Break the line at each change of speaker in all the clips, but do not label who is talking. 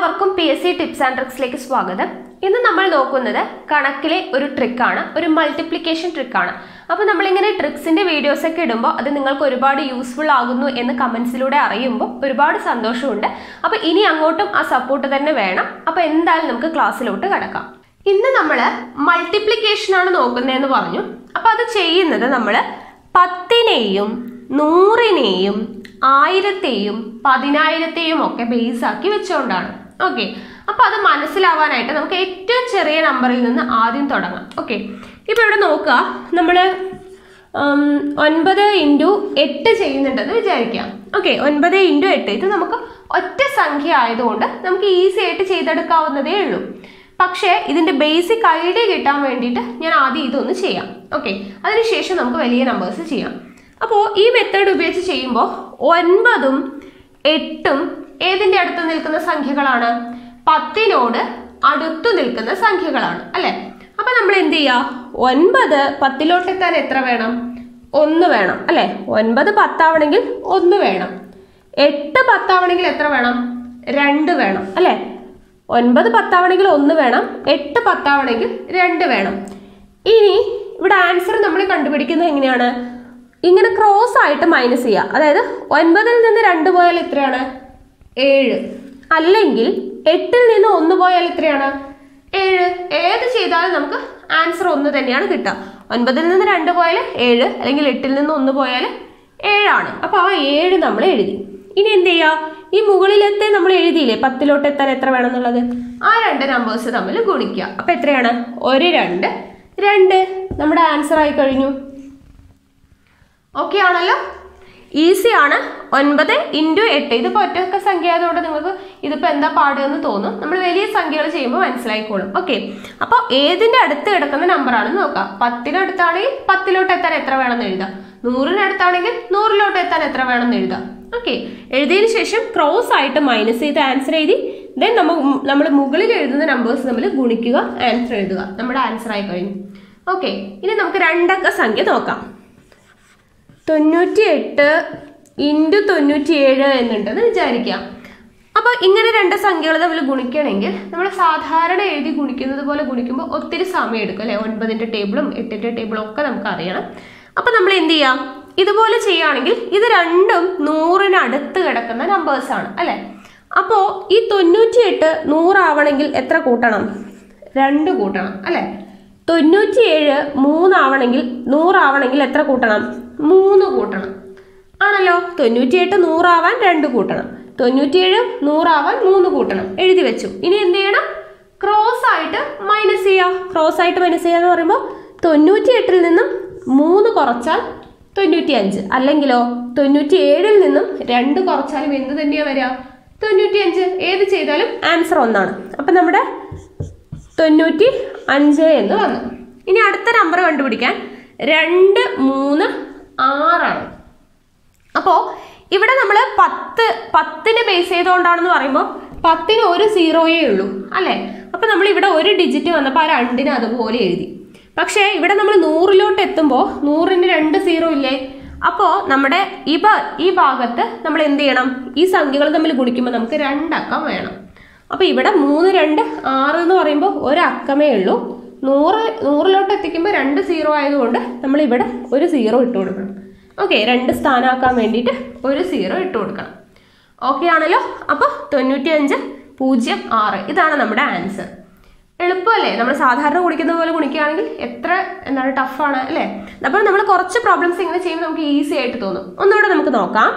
എല്ലാവർക്കും P S C tips and ട്രിക്സിലേക്ക് സ്വാഗതം ഇന്ന് നമ്മൾ നോക്കുന്നത് കണക്കിലെ ഒരു ട്രിക്കാണ് ഒരു മൾട്ടിപ്ലിക്കേഷൻ ട്രിക്കാണ് അപ്പോൾ നമ്മളിങ്ങനെ ട്രിക്സിന്റെ വീഡിയോസ് ഒക്കെ ഇടുമ്പോൾ അത് നിങ്ങൾക്ക് ഒരുപാട് യൂസ്ഫുൾ ആകുന്നു എന്ന് കമന്റ്സിലൂടെ അറിയുമ്പോൾ ഒരുപാട് സന്തോഷമുണ്ട് അപ്പോൾ ഇനി അങ്ങോട്ടും ആ സപ്പോർട്ട് തന്നെ വേണം അപ്പോൾ എന്തായാലും നമുക്ക് ക്ലാസ്സിലോട്ട് കടക്കാം ഇന്ന് നമ്മൾ മൾട്ടിപ്ലിക്കേഷൻ ആണ് നോക്കുന്നതെന്ന് പറഞ്ഞു അപ്പോൾ അത് ചെയ്യുന്നത് നമ്മൾ പത്തിനെയും നൂറിനെയും ആയിരത്തെയും പതിനായിരത്തെയും ഒക്കെ ബേസ് ആക്കി വെച്ചുകൊണ്ടാണ് ഓക്കെ അപ്പൊ അത് മനസ്സിലാവാനായിട്ട് നമുക്ക് ഏറ്റവും ചെറിയ നമ്പറിൽ നിന്ന് ആദ്യം തുടങ്ങാം ഓക്കെ ഇപ്പൊ ഇവിടെ നോക്കുക നമ്മൾ ഒൻപത് ഇൻറ്റു എട്ട് ചെയ്യുന്നുണ്ടെന്ന് വിചാരിക്കാം ഓക്കെ ഒൻപത് ഇൻറ്റു എട്ട് ഇത് നമുക്ക് ഒറ്റ സംഖ്യ ആയതുകൊണ്ട് നമുക്ക് ഈസി ആയിട്ട് ചെയ്തെടുക്കാവുന്നതേ ഉള്ളൂ പക്ഷേ ഇതിന്റെ ബേസിക് ഐഡിയ കിട്ടാൻ വേണ്ടിയിട്ട് ഞാൻ ആദ്യം ഇതൊന്ന് ചെയ്യാം ഓക്കെ അതിനുശേഷം നമുക്ക് വലിയ നമ്പേഴ്സ് ചെയ്യാം അപ്പോൾ ഈ മെത്തേഡ് ഉപയോഗിച്ച് ചെയ്യുമ്പോൾ ഒൻപതും എട്ടും ഏതിന്റെ അടുത്ത് നിൽക്കുന്ന സംഖ്യകളാണ് പത്തിനോട് അടുത്തു നിൽക്കുന്ന സംഖ്യകളാണ് അല്ലെ അപ്പൊ നമ്മൾ എന്ത് ചെയ്യുക ഒൻപത് പത്തിലോട്ട് എത്താൻ എത്ര വേണം ഒന്ന് വേണം അല്ലെ ഒൻപത് പത്താവണമെങ്കിൽ ഒന്ന് വേണം എട്ട് പത്താവണമെങ്കിൽ എത്ര വേണം രണ്ട് വേണം അല്ലെ ഒൻപത് പത്താവണമെങ്കിൽ ഒന്ന് വേണം എട്ട് പത്താവണമെങ്കിൽ രണ്ട് വേണം ഇനി ഇവിടെ ആൻസർ നമ്മൾ കണ്ടുപിടിക്കുന്നത് എങ്ങനെയാണ് ഇങ്ങനെ ക്രോസ് ആയിട്ട് മൈനസ് ചെയ്യുക അതായത് ഒൻപതിൽ നിന്ന് രണ്ട് പോയാൽ എത്രയാണ് ഏഴ് അല്ലെങ്കിൽ എട്ടിൽ നിന്ന് ഒന്ന് പോയാൽ എത്രയാണ് ഏഴ് ഏത് ചെയ്താലും നമുക്ക് ആൻസർ ഒന്ന് തന്നെയാണ് കിട്ടുക ഒൻപതിൽ നിന്ന് രണ്ട് പോയാൽ ഏഴ് അല്ലെങ്കിൽ എട്ടിൽ നിന്ന് ഒന്ന് പോയാൽ ഏഴാണ് അപ്പോൾ ആ ഏഴ് നമ്മൾ എഴുതി ഇനി എന്ത് ചെയ്യുക ഈ മുകളിലത്തെ നമ്മൾ എഴുതിയില്ലേ പത്തിലോട്ട് എത്താൻ എത്ര വേണം എന്നുള്ളത് ആ രണ്ട് നമ്പേഴ്സ് തമ്മിൽ ഗുണിക്കുക അപ്പൊ എത്രയാണ് ഒരു രണ്ട് രണ്ട് നമ്മുടെ ആൻസർ ആയി കഴിഞ്ഞു ഓക്കെ ആണല്ലോ ഈസി ആണ് ഒൻപത് ഇൻറ്റു എട്ട് ഇതിപ്പോൾ ഒറ്റ സംഖ്യ ആയതുകൊണ്ട് നിങ്ങൾക്ക് ഇതിപ്പോൾ എന്താ പാട് എന്ന് തോന്നും നമ്മൾ വലിയ സംഖ്യകൾ ചെയ്യുമ്പോൾ മനസ്സിലായിക്കോളും ഓക്കെ അപ്പോൾ ഏതിൻ്റെ അടുത്ത് കിടക്കുന്ന നമ്പറാണെന്ന് നോക്കാം പത്തിനടുത്താണെങ്കിൽ പത്തിലോട്ട് എത്താൻ എത്ര വേണമെന്ന് എഴുതാം നൂറിനടുത്താണെങ്കിൽ നൂറിലോട്ട് എത്താൻ എത്ര വേണമെന്ന് എഴുതാം ഓക്കെ എഴുതിയതിന് ശേഷം ക്രോസ് ആയിട്ട് മൈനസ് ചെയ്ത് ആൻസർ എഴുതി ദെൻ നമ്മൾ നമ്മൾ മുകളിൽ എഴുതുന്ന നമ്പേഴ്സ് നമ്മൾ ഗുണിക്കുക ആൻസർ എഴുതുക നമ്മുടെ ആൻസർ ആയി കഴിഞ്ഞു ഓക്കെ ഇനി നമുക്ക് രണ്ടക്ക സംഖ്യ നോക്കാം തൊണ്ണൂറ്റി എട്ട് ഇൻറ്റു തൊണ്ണൂറ്റി ഏഴ് എന്നുണ്ടെന്ന് വിചാരിക്കാം അപ്പോൾ ഇങ്ങനെ രണ്ട് സംഖ്യകൾ തമ്മിൽ ഗുണിക്കണമെങ്കിൽ നമ്മൾ സാധാരണ എഴുതി ഗുണിക്കുന്നത് പോലെ ഗുണിക്കുമ്പോൾ ഒത്തിരി സമയം എടുക്കും അല്ലേ ഒൻപതിൻ്റെ ടേബിളും എട്ടിൻ്റെ ടേബിളും ഒക്കെ നമുക്ക് അറിയണം അപ്പോൾ നമ്മൾ എന്ത് ചെയ്യാം ഇതുപോലെ ചെയ്യുകയാണെങ്കിൽ ഇത് രണ്ടും നൂറിന് അടുത്ത് കിടക്കുന്ന നമ്പേഴ്സ് ആണ് അല്ലേ അപ്പോൾ ഈ തൊണ്ണൂറ്റി എട്ട് നൂറാവണമെങ്കിൽ എത്ര കൂട്ടണം രണ്ട് കൂട്ടണം അല്ലേ തൊണ്ണൂറ്റിയേഴ് മൂന്നാവണമെങ്കിൽ നൂറാവണമെങ്കിൽ എത്ര കൂട്ടണം മൂന്ന് കൂട്ടണം ആണല്ലോ തൊണ്ണൂറ്റിയെട്ട് നൂറാവാൻ രണ്ട് കൂട്ടണം തൊണ്ണൂറ്റിയേഴ് നൂറാവാൻ മൂന്ന് കൂട്ടണം എഴുതി വെച്ചു ഇനി എന്ത് ചെയ്യണം ക്രോസ് ആയിട്ട് മൈനസ് ചെയ്യുക ക്രോസ് ആയിട്ട് മൈനസ് ചെയ്യുക എന്ന് പറയുമ്പോൾ തൊണ്ണൂറ്റി എട്ടിൽ നിന്നും മൂന്ന് കുറച്ചാൽ തൊണ്ണൂറ്റി അഞ്ച് അല്ലെങ്കിലോ തൊണ്ണൂറ്റി ഏഴിൽ നിന്നും രണ്ട് കുറച്ചാലും എന്ത് തന്നെയാ വരിക തൊണ്ണൂറ്റി അഞ്ച് ഏത് ചെയ്താലും ആൻസർ ഒന്നാണ് അപ്പം നമ്മുടെ തൊണ്ണൂറ്റി അഞ്ച് എന്ന് വന്നു ഇനി അടുത്ത നമ്പർ കണ്ടുപിടിക്കാൻ രണ്ട് മൂന്ന് ആറാണ് അപ്പോൾ ഇവിടെ നമ്മൾ പത്ത് പത്തിന് ബേസ് ചെയ്തുകൊണ്ടാണെന്ന് പറയുമ്പോൾ പത്തിന് ഒരു സീറോയേ ഉള്ളൂ അല്ലേ അപ്പം നമ്മൾ ഇവിടെ ഒരു ഡിജിറ്റ് വന്നപ്പോൾ ആ രണ്ടിന് അതുപോലെ എഴുതി പക്ഷേ ഇവിടെ നമ്മൾ നൂറിലോട്ട് എത്തുമ്പോൾ നൂറിന് രണ്ട് സീറോ ഇല്ലേ അപ്പോൾ നമ്മുടെ ഈ ഭാ ഈ ഭാഗത്ത് നമ്മൾ എന്ത് ചെയ്യണം ഈ സംഖ്യകൾ തമ്മിൽ ഗുണിക്കുമ്പോൾ നമുക്ക് രണ്ടക്കം വേണം അപ്പോൾ ഇവിടെ മൂന്ന് രണ്ട് ആറ് എന്ന് പറയുമ്പോൾ ഒരക്കമേ ഉള്ളൂ നൂറ് നൂറിലോട്ട് എത്തിക്കുമ്പോൾ രണ്ട് സീറോ ആയതുകൊണ്ട് നമ്മൾ ഇവിടെ ഒരു സീറോ ഇട്ട് കൊടുക്കണം ഓക്കെ രണ്ട് സ്ഥാനമാക്കാൻ വേണ്ടിയിട്ട് ഒരു സീറോ ഇട്ട് കൊടുക്കണം ഓക്കെ ആണല്ലോ അപ്പോൾ തൊണ്ണൂറ്റി അഞ്ച് പൂജ്യം ആറ് ഇതാണ് നമ്മുടെ ആൻസർ എളുപ്പമല്ലേ നമ്മൾ സാധാരണ കുടിക്കുന്ന പോലെ കുടിക്കുകയാണെങ്കിൽ എത്ര എന്താണ് ടഫാണ് അല്ലേ അപ്പോൾ നമ്മൾ കുറച്ച് പ്രോബ്ലംസ് ഇങ്ങനെ ചെയ്യുമ്പോൾ നമുക്ക് ഈസി ആയിട്ട് തോന്നും ഒന്നുകൂടെ നമുക്ക് നോക്കാം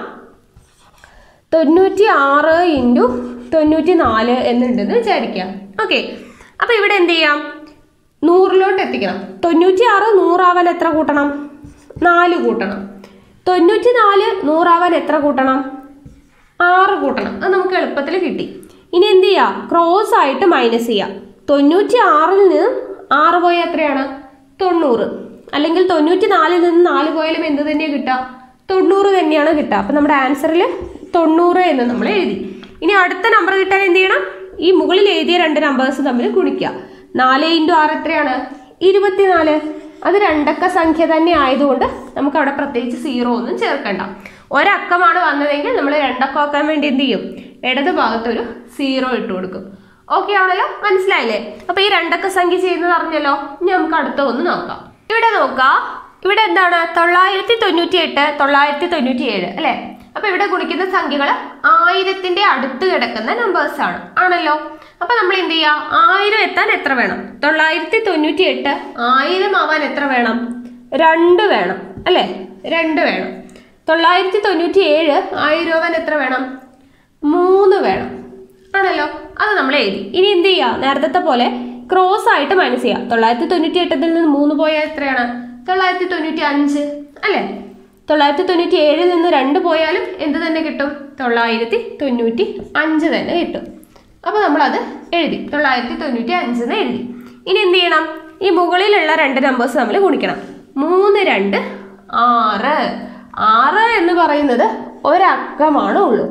തൊണ്ണൂറ്റി ആറ് ഇൻറ്റു തൊണ്ണൂറ്റി നാല് എന്നുണ്ടെന്ന് വിചാരിക്കാം ഓക്കെ അപ്പോൾ ഇവിടെ എന്ത് ചെയ്യാം നൂറിലോട്ട് എത്തിക്കണം തൊണ്ണൂറ്റി ആറ് നൂറാവാൻ എത്ര കൂട്ടണം നാല് കൂട്ടണം തൊണ്ണൂറ്റി നാല് നൂറാവാൻ എത്ര കൂട്ടണം ആറ് കൂട്ടണം അത് നമുക്ക് എളുപ്പത്തിൽ കിട്ടി ഇനി എന്ത് ചെയ്യാം ക്രോസ് ആയിട്ട് മൈനസ് ചെയ്യാം തൊണ്ണൂറ്റി ആറിൽ നിന്ന് ആറ് പോയാൽ എത്രയാണ് തൊണ്ണൂറ് അല്ലെങ്കിൽ തൊണ്ണൂറ്റി നാലിൽ നിന്ന് നാല് പോയാലും എന്ത് തന്നെയാണ് കിട്ടുക തൊണ്ണൂറ് തന്നെയാണ് കിട്ടുക അപ്പം നമ്മുടെ ആൻസറിൽ തൊണ്ണൂറ് എന്ന് നമ്മൾ എഴുതി ഇനി അടുത്ത നമ്പർ കിട്ടാൻ എന്ത് ചെയ്യണം ഈ മുകളിൽ എഴുതിയ രണ്ട് നമ്പേഴ്സ് തമ്മിൽ ഗുണിക്കുക നാല് ഇൻറ്റു ആറ് എത്രയാണ് ഇരുപത്തിനാല് അത് രണ്ടക്ക സംഖ്യ തന്നെ ആയതുകൊണ്ട് നമുക്ക് അവിടെ പ്രത്യേകിച്ച് സീറോ ഒന്നും ചേർക്കണ്ട ഒരക്കമാണ് വന്നതെങ്കിൽ നമ്മൾ രണ്ടക്കം ആക്കാൻ വേണ്ടി എന്ത് ചെയ്യും ഇടത് ഭാഗത്ത് ഒരു സീറോ ഇട്ട് കൊടുക്കും ഓക്കെ ആണല്ലോ മനസ്സിലായില്ലേ അപ്പൊ ഈ രണ്ടക്ക സംഖ്യ ചെയ്യുന്നത് അറിഞ്ഞല്ലോ ഇനി നമുക്ക് അടുത്ത ഒന്ന് നോക്കാം ഇവിടെ നോക്കാം ഇവിടെ എന്താണ് തൊള്ളായിരത്തി തൊണ്ണൂറ്റി എട്ട് തൊള്ളായിരത്തി തൊണ്ണൂറ്റി ഏഴ് അല്ലെ അപ്പൊ ഇവിടെ ഗുണിക്കുന്ന സംഖ്യകൾ ആയിരത്തിന്റെ അടുത്ത് കിടക്കുന്ന നമ്പേഴ്സ് ആണ് ആണല്ലോ അപ്പൊ നമ്മൾ എന്ത് ചെയ്യാ ആയിരം എത്താൻ എത്ര വേണം തൊള്ളായിരത്തി തൊണ്ണൂറ്റി എട്ട് ആയിരം ആവാൻ എത്ര വേണം രണ്ട് വേണം അല്ലെ രണ്ട് വേണം തൊള്ളായിരത്തി തൊണ്ണൂറ്റി ഏഴ് ആയിരം ആവാൻ എത്ര വേണം മൂന്ന് വേണം ആണല്ലോ അത് നമ്മൾ എഴുതി ഇനി എന്ത് ചെയ്യുക നേരത്തെ പോലെ ക്രോസ് ആയിട്ട് മൈനസ് ചെയ്യാം തൊള്ളായിരത്തി തൊണ്ണൂറ്റി എട്ടത്തിൽ നിന്ന് മൂന്ന് പോയാൽ എത്രയാണ് തൊള്ളായിരത്തി തൊണ്ണൂറ്റി അഞ്ച് അല്ലേ തൊള്ളായിരത്തി തൊണ്ണൂറ്റി ഏഴിൽ നിന്ന് രണ്ട് പോയാലും എന്ത് തന്നെ കിട്ടും തൊള്ളായിരത്തി തൊണ്ണൂറ്റി അഞ്ച് തന്നെ കിട്ടും അപ്പോൾ നമ്മളത് എഴുതി തൊള്ളായിരത്തി തൊണ്ണൂറ്റി അഞ്ച് എന്ന് എഴുതി ഇനി എന്ത് ചെയ്യണം ഈ മുകളിലുള്ള രണ്ട് നമ്പേഴ്സ് നമ്മൾ ഗുണിക്കണം മൂന്ന് രണ്ട് ആറ് ആറ് എന്ന് പറയുന്നത് ഒരക്കമാണ് ഉള്ളൂ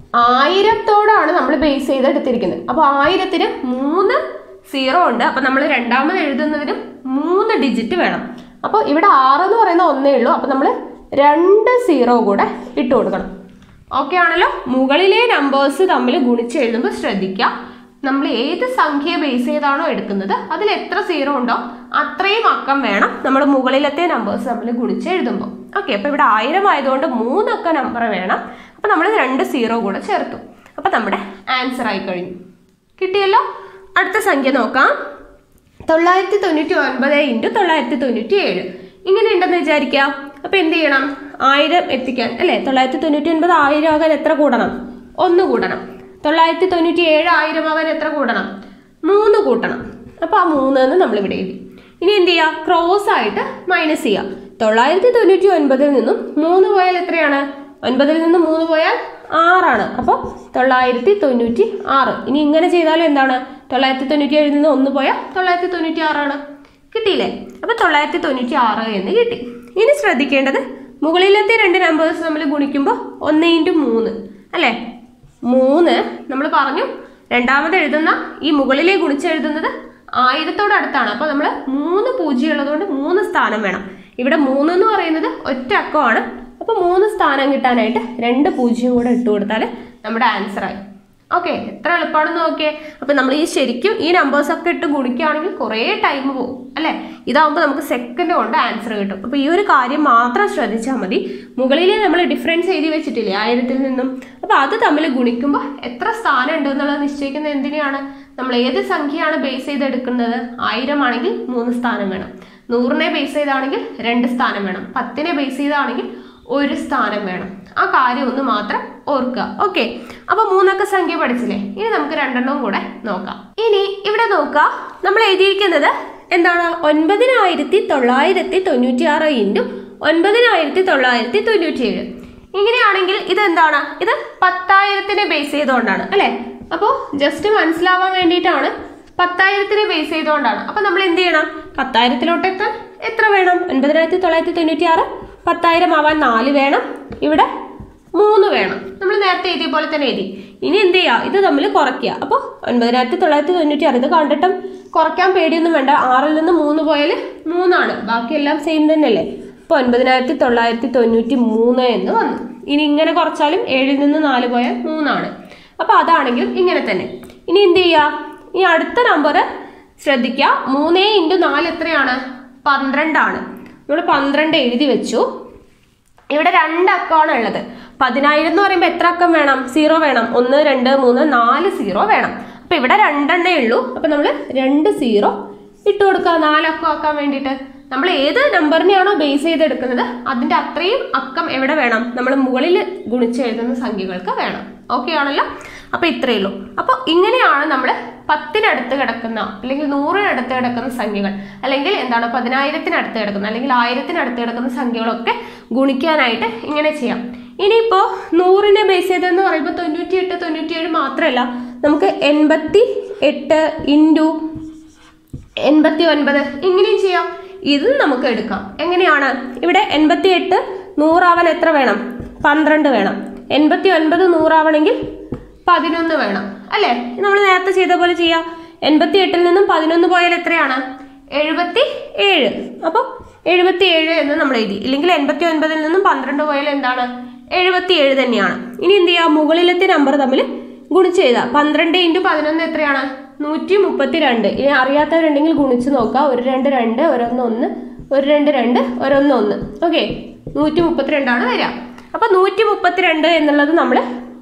ആയിരത്തോടാണ് നമ്മൾ ബേസ് ചെയ്ത് എടുത്തിരിക്കുന്നത് അപ്പോൾ ആയിരത്തിന് മൂന്ന് സീറോ ഉണ്ട് അപ്പോൾ നമ്മൾ രണ്ടാമത് എഴുതുന്നതിന് മൂന്ന് ഡിജിറ്റ് വേണം അപ്പോൾ ഇവിടെ ആറ് എന്ന് പറയുന്ന ഒന്നേ ഉള്ളൂ അപ്പോൾ നമ്മൾ രണ്ട് സീറോ കൂടെ ഇട്ട് കൊടുക്കണം ഓക്കെ ആണല്ലോ മുകളിലെ നമ്പേഴ്സ് തമ്മിൽ ഗുണിച്ച് എഴുതുമ്പോൾ ശ്രദ്ധിക്കുക നമ്മൾ ഏത് സംഖ്യ ബേസ് ചെയ്താണോ എടുക്കുന്നത് അതിൽ എത്ര സീറോ ഉണ്ടോ അത്രയും അക്കം വേണം നമ്മൾ മുകളിലത്തെ നമ്പേഴ്സ് തമ്മിൽ ഗുണിച്ച് എഴുതുമ്പോൾ ഓക്കെ അപ്പോൾ ഇവിടെ ആയിരം ആയതുകൊണ്ട് മൂന്നക്ക നമ്പർ വേണം അപ്പോൾ നമ്മൾ രണ്ട് സീറോ കൂടെ ചേർത്തു അപ്പോൾ നമ്മുടെ ആൻസർ ആയി കഴിഞ്ഞു കിട്ടിയല്ലോ അടുത്ത സംഖ്യ നോക്കാം തൊള്ളായിരത്തി തൊണ്ണൂറ്റി ഒൻപത് ഇൻറ്റു തൊള്ളായിരത്തി തൊണ്ണൂറ്റി ഏഴ് ഇങ്ങനെ ഉണ്ടെന്ന് വിചാരിക്കാം അപ്പൊ എന്ത് ചെയ്യണം ആയിരം എത്തിക്കാൻ അല്ലെ തൊള്ളായിരത്തി തൊണ്ണൂറ്റി ഒൻപത് ആയിരം ആകാൻ എത്ര കൂടണം ഒന്ന് കൂടണം തൊള്ളായിരത്തി തൊണ്ണൂറ്റി ഏഴ് ആയിരം ആകാൻ എത്ര കൂടണം മൂന്ന് കൂട്ടണം അപ്പൊ ആ മൂന്ന് എന്ന് നമ്മൾ ഇവിടെ എഴുതി ഇനി എന്ത് ചെയ്യാം ക്രോസ് ആയിട്ട് മൈനസ് ചെയ്യാം തൊള്ളായിരത്തി തൊണ്ണൂറ്റി ഒൻപതിൽ നിന്നും മൂന്ന് പോയാൽ എത്രയാണ് ഒൻപതിൽ നിന്ന് മൂന്ന് പോയാൽ ആറാണ് അപ്പോൾ തൊള്ളായിരത്തി തൊണ്ണൂറ്റി ആറ് ഇനി ഇങ്ങനെ ചെയ്താലും എന്താണ് തൊള്ളായിരത്തി തൊണ്ണൂറ്റി ഏഴിൽ നിന്ന് ഒന്ന് പോയാൽ തൊള്ളായിരത്തി തൊണ്ണൂറ്റി ആറാണ് കിട്ടിയില്ലേ അപ്പോൾ തൊള്ളായിരത്തി തൊണ്ണൂറ്റി ആറ് എന്ന് കിട്ടി ഇനി ശ്രദ്ധിക്കേണ്ടത് മുകളിലത്തെ രണ്ട് നമ്പേഴ്സ് നമ്മൾ ഗുണിക്കുമ്പോൾ ഒന്ന് ഇൻറ്റു മൂന്ന് അല്ലേ മൂന്ന് നമ്മൾ പറഞ്ഞു രണ്ടാമത് എഴുതുന്ന ഈ മുകളിലെ ഗുണിച്ചെഴുതുന്നത് ആയിരത്തോട് അടുത്താണ് അപ്പോൾ നമ്മൾ മൂന്ന് പൂജ്യം ഉള്ളതുകൊണ്ട് മൂന്ന് സ്ഥാനം വേണം ഇവിടെ മൂന്ന് എന്ന് പറയുന്നത് ഒറ്റ അക്കമാണ് അപ്പോൾ മൂന്ന് സ്ഥാനം കിട്ടാനായിട്ട് രണ്ട് പൂജ്യം കൂടെ ഇട്ട് കൊടുത്താൽ നമ്മുടെ ആൻസർ ആയി ഓക്കെ എത്ര എളുപ്പമാണെന്ന് നോക്കിയേ അപ്പം നമ്മൾ ഈ ശരിക്കും ഈ നമ്പേഴ്സ് ഒക്കെ ഇട്ട് ഗുണിക്കുകയാണെങ്കിൽ കുറേ ടൈം പോകും അല്ലേ ഇതാവുമ്പോൾ നമുക്ക് സെക്കൻഡ് കൊണ്ട് ആൻസർ കിട്ടും അപ്പോൾ ഈ ഒരു കാര്യം മാത്രം ശ്രദ്ധിച്ചാൽ മതി മുകളിൽ നമ്മൾ ഡിഫറൻസ് എഴുതി വെച്ചിട്ടില്ലേ ആയിരത്തിൽ നിന്നും അപ്പോൾ അത് തമ്മിൽ ഗുണിക്കുമ്പോൾ എത്ര സ്ഥാനം ഉണ്ട് എന്നുള്ളത് നിശ്ചയിക്കുന്നത് എന്തിനാണ് നമ്മൾ ഏത് സംഖ്യയാണ് ബേസ് ചെയ്ത് എടുക്കുന്നത് ആയിരം ആണെങ്കിൽ മൂന്ന് സ്ഥാനം വേണം നൂറിനെ ബേസ് ചെയ്താണെങ്കിൽ രണ്ട് സ്ഥാനം വേണം പത്തിനെ ബേസ് ചെയ്താണെങ്കിൽ ഒരു സ്ഥാനം വേണം ആ കാര്യം ഒന്ന് മാത്രം ഓർക്കുക ഓക്കെ അപ്പൊ മൂന്നക്ക സംഖ്യ പഠിച്ചില്ലേ ഇനി നമുക്ക് രണ്ടെണ്ണവും കൂടെ നോക്കാം ഇനി ഇവിടെ നോക്കുക നമ്മൾ എഴുതിയിരിക്കുന്നത് എന്താണ് ഒൻപതിനായിരത്തി തൊള്ളായിരത്തി തൊണ്ണൂറ്റി ആറ് ഇൻറ്റു ഒൻപതിനായിരത്തി തൊള്ളായിരത്തി തൊണ്ണൂറ്റി ഏഴ് ഇങ്ങനെയാണെങ്കിൽ ഇത് എന്താണ് ഇത് പത്തായിരത്തിനെ ബേസ് ചെയ്തുകൊണ്ടാണ് അല്ലെ അപ്പോൾ ജസ്റ്റ് മനസ്സിലാവാൻ വേണ്ടിയിട്ടാണ് പത്തായിരത്തിനെ ബേസ് ചെയ്തുകൊണ്ടാണ് അപ്പൊ നമ്മൾ എന്ത് ചെയ്യണം പത്തായിരത്തിലോട്ട് എത്താൻ എത്ര വേണം ഒൻപതിനായിരത്തി തൊള്ളായിരത്തി തൊണ്ണൂറ്റി ആറ് പത്തായിരം ആവാൻ നാല് വേണം ഇവിടെ മൂന്ന് വേണം നമ്മൾ നേരത്തെ എഴുതിയ പോലെ തന്നെ എഴുതി ഇനി എന്ത് ചെയ്യുക ഇത് തമ്മിൽ കുറയ്ക്കുക അപ്പോൾ ഒൻപതിനായിരത്തി തൊള്ളായിരത്തി തൊണ്ണൂറ്റി ആറ് ഇത് കണ്ടിട്ടും കുറയ്ക്കാൻ പേടിയൊന്നും വേണ്ട ആറിൽ നിന്ന് മൂന്ന് പോയാൽ മൂന്നാണ് ബാക്കിയെല്ലാം സെയിം തന്നെയല്ലേ അപ്പോൾ ഒൻപതിനായിരത്തി തൊള്ളായിരത്തി തൊണ്ണൂറ്റി മൂന്ന് എന്ന് വന്നു ഇനി ഇങ്ങനെ കുറച്ചാലും ഏഴിൽ നിന്ന് നാല് പോയാൽ മൂന്നാണ് അപ്പോൾ അതാണെങ്കിലും ഇങ്ങനെ തന്നെ ഇനി എന്ത് ചെയ്യുക ഈ അടുത്ത നമ്പർ ശ്രദ്ധിക്കുക മൂന്നേ ഇൻറ്റു നാല് എത്രയാണ് പന്ത്രണ്ടാണ് നമ്മൾ പന്ത്രണ്ട് എഴുതി വെച്ചു ഇവിടെ രണ്ട് അക്കമാണ് ഉള്ളത് പതിനായിരം എന്ന് പറയുമ്പോൾ എത്ര അക്കം വേണം സീറോ വേണം ഒന്ന് രണ്ട് മൂന്ന് നാല് സീറോ വേണം അപ്പൊ ഇവിടെ രണ്ടെണ്ണേ ഉള്ളൂ അപ്പൊ നമ്മൾ രണ്ട് സീറോ ഇട്ട് കൊടുക്കുക നാലക്കം ആക്കാൻ വേണ്ടിയിട്ട് നമ്മൾ ഏത് നമ്പറിനെയാണോ ബേസ് ചെയ്തെടുക്കുന്നത് അതിന്റെ അത്രയും അക്കം എവിടെ വേണം നമ്മൾ മുകളിൽ ഗുണിച്ചെഴുതുന്ന സംഖ്യകൾക്ക് വേണം ഓക്കെ ആണല്ലോ അപ്പൊ ഇത്രയേ ഉള്ളൂ അപ്പൊ ഇങ്ങനെയാണ് നമ്മൾ പത്തിനടുത്ത് കിടക്കുന്ന അല്ലെങ്കിൽ നൂറിനടുത്ത് കിടക്കുന്ന സംഖ്യകൾ അല്ലെങ്കിൽ എന്താണ് പതിനായിരത്തിനടുത്ത് കിടക്കുന്ന അല്ലെങ്കിൽ ആയിരത്തിനടുത്ത് കിടക്കുന്ന സംഖ്യകളൊക്കെ ഗുണിക്കാനായിട്ട് ഇങ്ങനെ ചെയ്യാം ഇനിയിപ്പോൾ നൂറിനെ ബേസ് ചെയ്തെന്ന് പറയുമ്പോൾ തൊണ്ണൂറ്റി എട്ട് തൊണ്ണൂറ്റിയേഴ് മാത്രമല്ല നമുക്ക് എൺപത്തി എട്ട് ഇൻറ്റു എൺപത്തി ഒൻപത് ഇങ്ങനെയും ചെയ്യാം ഇതും നമുക്ക് എടുക്കാം എങ്ങനെയാണ് ഇവിടെ എൺപത്തി എട്ട് നൂറാവാൻ എത്ര വേണം പന്ത്രണ്ട് വേണം എൺപത്തി ഒൻപത് നൂറാവണമെങ്കിൽ പതിനൊന്ന് വേണം അല്ലേ നമ്മൾ നേരത്തെ ചെയ്ത പോലെ ചെയ്യാം എൺപത്തി എട്ടിൽ നിന്നും പതിനൊന്ന് പോയാൽ എത്രയാണ് എഴുപത്തി ഏഴ് അപ്പോൾ എഴുപത്തി ഏഴ് എന്ന് നമ്മൾ എഴുതി ഇല്ലെങ്കിൽ എൺപത്തി ഒൻപതിൽ നിന്നും പന്ത്രണ്ട് പോയാൽ എന്താണ് എഴുപത്തി ഏഴ് തന്നെയാണ് ഇനി എന്ത് ചെയ്യാം മുകളിലത്തെ നമ്പർ തമ്മിൽ ഗുണിച്ച് എഴുതാം പന്ത്രണ്ട് ഇൻറ്റു പതിനൊന്ന് എത്രയാണ് നൂറ്റി മുപ്പത്തി രണ്ട് ഇനി അറിയാത്തവരുണ്ടെങ്കിൽ ഗുണിച്ച് നോക്കാം ഒരു രണ്ട് രണ്ട് ഒരൊന്ന് ഒന്ന് ഒരു രണ്ട് രണ്ട് ഒരൊന്ന് ഒന്ന് ഓക്കെ നൂറ്റി മുപ്പത്തിരണ്ടാണ് വരിക അപ്പൊ നൂറ്റി മുപ്പത്തിരണ്ട് എന്നുള്ളത് നമ്മൾ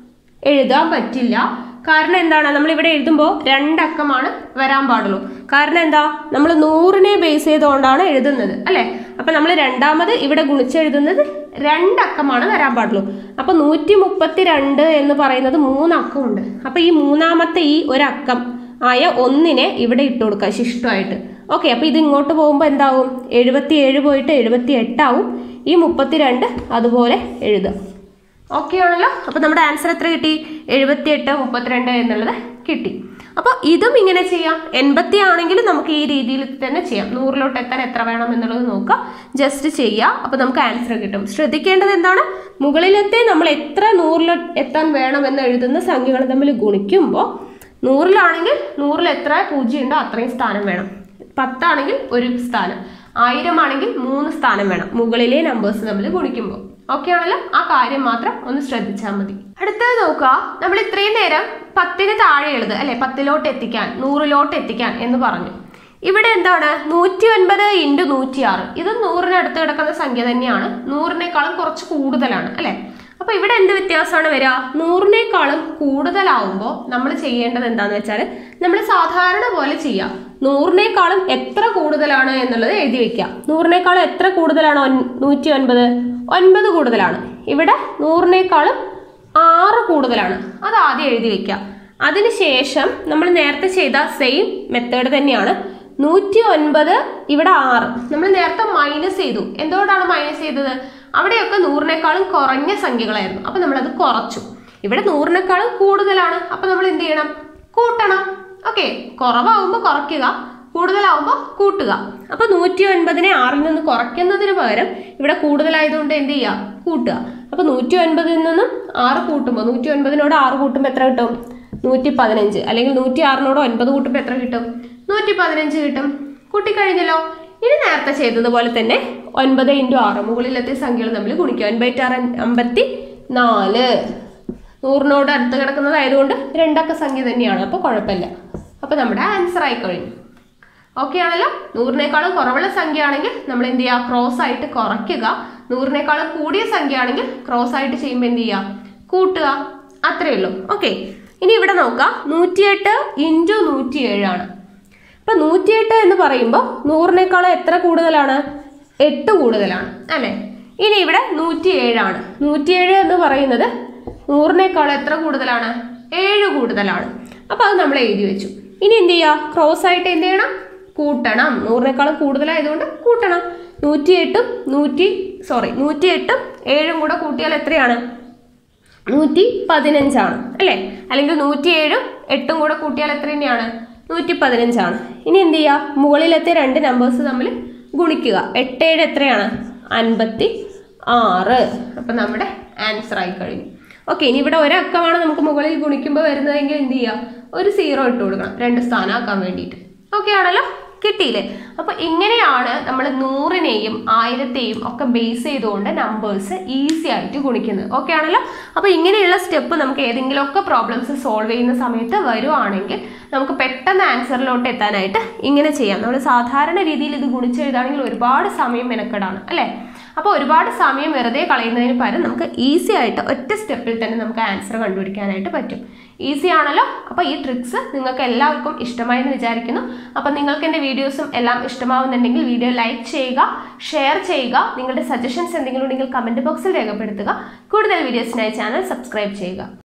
എഴുതാൻ പറ്റില്ല കാരണം എന്താണ് നമ്മൾ ഇവിടെ എഴുതുമ്പോൾ രണ്ടക്കമാണ് വരാൻ പാടുള്ളൂ കാരണം എന്താ നമ്മൾ നൂറിനെ ബേസ് ചെയ്തുകൊണ്ടാണ് എഴുതുന്നത് അല്ലെ അപ്പൊ നമ്മൾ രണ്ടാമത് ഇവിടെ ഗുണിച്ചെഴുതുന്നത് രണ്ടക്കമാണ് വരാൻ പാടുള്ളൂ അപ്പൊ നൂറ്റി മുപ്പത്തി രണ്ട് എന്ന് പറയുന്നത് മൂന്നക്കമുണ്ട് അപ്പൊ ഈ മൂന്നാമത്തെ ഈ ഒരക്കം ആയ ഒന്നിനെ ഇവിടെ ഇട്ട് കൊടുക്കുക ശിഷ്ടമായിട്ട് ഓക്കെ അപ്പൊ ഇത് ഇങ്ങോട്ട് പോകുമ്പോൾ എന്താവും എഴുപത്തി ഏഴ് പോയിട്ട് എഴുപത്തി എട്ടാവും ഈ മുപ്പത്തിരണ്ട് അതുപോലെ എഴുതുക ഓക്കെ ആണല്ലോ അപ്പൊ നമ്മുടെ ആൻസർ എത്ര കിട്ടി എഴുപത്തി എട്ട് മുപ്പത്തിരണ്ട് എന്നുള്ളത് കിട്ടി അപ്പോൾ ഇതും ഇങ്ങനെ ചെയ്യാം എൺപത്തി ആണെങ്കിലും നമുക്ക് ഈ രീതിയിൽ തന്നെ ചെയ്യാം നൂറിലോട്ട് എത്താൻ എത്ര വേണം എന്നുള്ളത് നോക്കാം ജസ്റ്റ് ചെയ്യുക അപ്പോൾ നമുക്ക് ആൻസർ കിട്ടും ശ്രദ്ധിക്കേണ്ടത് എന്താണ് മുകളിലത്തെ നമ്മൾ എത്ര നൂറിൽ എത്താൻ വേണം എന്ന് എഴുതുന്ന സംഖ്യകൾ തമ്മിൽ ഗുണിക്കുമ്പോൾ നൂറിലാണെങ്കിൽ നൂറിൽ എത്ര പൂജ്യം ഉണ്ടോ അത്രയും സ്ഥാനം വേണം പത്താണെങ്കിൽ ഒരു സ്ഥാനം ആയിരം ആണെങ്കിൽ മൂന്ന് സ്ഥാനം വേണം മുകളിലെ നമ്പേഴ്സ് തമ്മിൽ ഗുണിക്കുമ്പോൾ ഓക്കെ ആണല്ലോ ആ കാര്യം മാത്രം ഒന്ന് ശ്രദ്ധിച്ചാൽ മതി അടുത്തത് നോക്കുക നമ്മൾ ഇത്രയും നേരം പത്തിന് താഴെ എഴുത് അല്ലെ പത്തിലോട്ട് എത്തിക്കാൻ നൂറിലോട്ട് എത്തിക്കാൻ എന്ന് പറഞ്ഞു ഇവിടെ എന്താണ് നൂറ്റി ഒൻപത് ഇൻറ്റു നൂറ്റി ആറ് ഇത് നൂറിനടുത്ത് കിടക്കുന്ന സംഖ്യ തന്നെയാണ് നൂറിനേക്കാളും കുറച്ച് കൂടുതലാണ് അല്ലെ അപ്പൊ ഇവിടെ എന്ത് വ്യത്യാസമാണ് വരിക നൂറിനേക്കാളും കൂടുതലാവുമ്പോൾ നമ്മൾ ചെയ്യേണ്ടത് എന്താന്ന് വെച്ചാൽ നമ്മൾ സാധാരണ പോലെ ചെയ്യാം നൂറിനേക്കാളും എത്ര കൂടുതലാണ് എന്നുള്ളത് എഴുതി വെക്കാം നൂറിനേക്കാളും എത്ര കൂടുതലാണ് ഒൻ- നൂറ്റി ഒൻപത് ഒൻപത് കൂടുതലാണ് ഇവിടെ നൂറിനേക്കാളും ആറ് കൂടുതലാണ് അത് ആദ്യം എഴുതി വെക്കാം അതിനുശേഷം നമ്മൾ നേരത്തെ ചെയ്ത സെയിം മെത്തേഡ് തന്നെയാണ് നൂറ്റി ഒൻപത് ഇവിടെ ആറ് നമ്മൾ നേരത്തെ മൈനസ് ചെയ്തു എന്തുകൊണ്ടാണ് മൈനസ് ചെയ്തത് അവിടെയൊക്കെ നൂറിനേക്കാളും കുറഞ്ഞ സംഖ്യകളായിരുന്നു അപ്പൊ നമ്മളത് കുറച്ചു ഇവിടെ നൂറിനേക്കാളും കൂടുതലാണ് അപ്പൊ നമ്മൾ എന്ത് ചെയ്യണം കൂട്ടണം ഓക്കെ കുറവാകുമ്പോൾ കുറയ്ക്കുക കൂടുതലാവുമ്പോൾ കൂട്ടുക അപ്പൊ നൂറ്റി ഒൻപതിനെ ആറിൽ നിന്ന് കുറയ്ക്കുന്നതിന് പകരം ഇവിടെ കൂടുതലായതുകൊണ്ട് എന്ത് ചെയ്യുക കൂട്ടുക അപ്പൊ നൂറ്റി ഒൻപതിൽ നിന്നും ആറ് കൂട്ടുമ്പോൾ നൂറ്റി ഒൻപതിനോട് ആറ് കൂട്ടുമ്പോൾ എത്ര കിട്ടും നൂറ്റി പതിനഞ്ച് അല്ലെങ്കിൽ നൂറ്റി ആറിനോട് ഒൻപത് കൂട്ടുമ്പോൾ എത്ര കിട്ടും നൂറ്റി പതിനഞ്ച് കിട്ടും കൂട്ടിക്കഴിഞ്ഞല്ലോ ഇനി നേരത്തെ ചെയ്തതുപോലെ തന്നെ ഒൻപത് ഇൻറ്റു ആറ് മുകളിലത്തെ സംഖ്യകൾ തമ്മിൽ ഗുണിക്കുക ഒൻപത്തി ആറ് അമ്പത്തി നാല് നൂറിനോട് അടുത്ത് കിടക്കുന്നതായതുകൊണ്ട് രണ്ടക്ക സംഖ്യ തന്നെയാണ് അപ്പോൾ കുഴപ്പമില്ല അപ്പോൾ നമ്മുടെ ആൻസർ ആയി കഴിഞ്ഞു ഓക്കെ ആണല്ലോ നൂറിനേക്കാളും കുറവുള്ള സംഖ്യ ആണെങ്കിൽ നമ്മൾ എന്ത് ചെയ്യുക ക്രോസ് ആയിട്ട് കുറയ്ക്കുക നൂറിനേക്കാളും കൂടിയ സംഖ്യ ആണെങ്കിൽ ക്രോസ് ആയിട്ട് ചെയ്യുമ്പോൾ എന്ത് ചെയ്യുക കൂട്ടുക അത്രയേ ഉള്ളൂ ഓക്കെ ഇനി ഇവിടെ നോക്കാം നൂറ്റിയെട്ട് ഇൻറ്റു നൂറ്റിയേഴാണ് ഇപ്പൊ നൂറ്റിയെട്ട് എന്ന് പറയുമ്പോൾ നൂറിനേക്കാളും എത്ര കൂടുതലാണ് എട്ട് കൂടുതലാണ് അല്ലെ ഇനി ഇവിടെ നൂറ്റിയേഴാണ് നൂറ്റിയേഴ് എന്ന് പറയുന്നത് നൂറിനേക്കാളും എത്ര കൂടുതലാണ് ഏഴ് കൂടുതലാണ് അപ്പൊ അത് നമ്മൾ എഴുതി വെച്ചു ഇനി എന്ത് ചെയ്യുക ക്രോസ് ആയിട്ട് എന്ത് ചെയ്യണം കൂട്ടണം നൂറിനേക്കാളും കൂടുതലായതുകൊണ്ട് കൂട്ടണം നൂറ്റിയെട്ടും നൂറ്റി സോറി നൂറ്റിയെട്ടും ഏഴും കൂടെ കൂട്ടിയാൽ എത്രയാണ് നൂറ്റി പതിനഞ്ചാണ് അല്ലേ അല്ലെങ്കിൽ നൂറ്റിയേഴും എട്ടും കൂടെ കൂട്ടിയാൽ എത്ര തന്നെയാണ് നൂറ്റി പതിനഞ്ചാണ് ഇനി എന്ത് ചെയ്യുക മുകളിലത്തെ രണ്ട് നമ്പേഴ്സ് തമ്മിൽ ഗുണിക്കുക എട്ട് ഏഴ് എത്രയാണ് അൻപത്തി ആറ് അപ്പം നമ്മുടെ ആൻസർ ആയി കഴിഞ്ഞു ഓക്കെ ഇനി ഇവിടെ ഒരക്കമാണ് നമുക്ക് മുകളിൽ ഗുണിക്കുമ്പോൾ വരുന്നതെങ്കിൽ എന്ത് ചെയ്യുക ഒരു സീറോ ഇട്ട് കൊടുക്കണം രണ്ട് സ്ഥാനമാക്കാൻ വേണ്ടിയിട്ട് ഓക്കെ ആണല്ലോ കിട്ടിയില്ലേ അപ്പൊ ഇങ്ങനെയാണ് നമ്മൾ നൂറിനെയും ആയിരത്തെയും ഒക്കെ ബേസ് ചെയ്തുകൊണ്ട് നമ്പേഴ്സ് ഈസി ആയിട്ട് ഗുണിക്കുന്നത് ഓക്കെ ആണല്ലോ അപ്പൊ ഇങ്ങനെയുള്ള സ്റ്റെപ്പ് നമുക്ക് ഏതെങ്കിലുമൊക്കെ പ്രോബ്ലംസ് സോൾവ് ചെയ്യുന്ന സമയത്ത് വരുവാണെങ്കിൽ നമുക്ക് പെട്ടെന്ന് ആൻസറിലോട്ട് എത്താനായിട്ട് ഇങ്ങനെ ചെയ്യാം നമ്മൾ സാധാരണ രീതിയിൽ ഇത് ഗുണിച്ചെഴുതാണെങ്കിൽ ഒരുപാട് സമയം മെനക്കെടാണ് അല്ലേ അപ്പോൾ ഒരുപാട് സമയം വെറുതെ കളയുന്നതിന് പകരം നമുക്ക് ഈസി ആയിട്ട് ഒറ്റ സ്റ്റെപ്പിൽ തന്നെ നമുക്ക് ആൻസർ കണ്ടുപിടിക്കാനായിട്ട് പറ്റും ഈസി ആണല്ലോ അപ്പോൾ ഈ ട്രിക്സ് നിങ്ങൾക്ക് എല്ലാവർക്കും ഇഷ്ടമായി എന്ന് വിചാരിക്കുന്നു അപ്പോൾ നിങ്ങൾക്ക് എൻ്റെ വീഡിയോസും എല്ലാം ഇഷ്ടമാവുന്നുണ്ടെങ്കിൽ വീഡിയോ ലൈക്ക് ചെയ്യുക ഷെയർ ചെയ്യുക നിങ്ങളുടെ സജഷൻസ് എന്തെങ്കിലും ഉണ്ടെങ്കിൽ കമൻറ്റ് ബോക്സിൽ രേഖപ്പെടുത്തുക കൂടുതൽ വീഡിയോസിനായി ചാനൽ സബ്സ്ക്രൈബ് ചെയ്യുക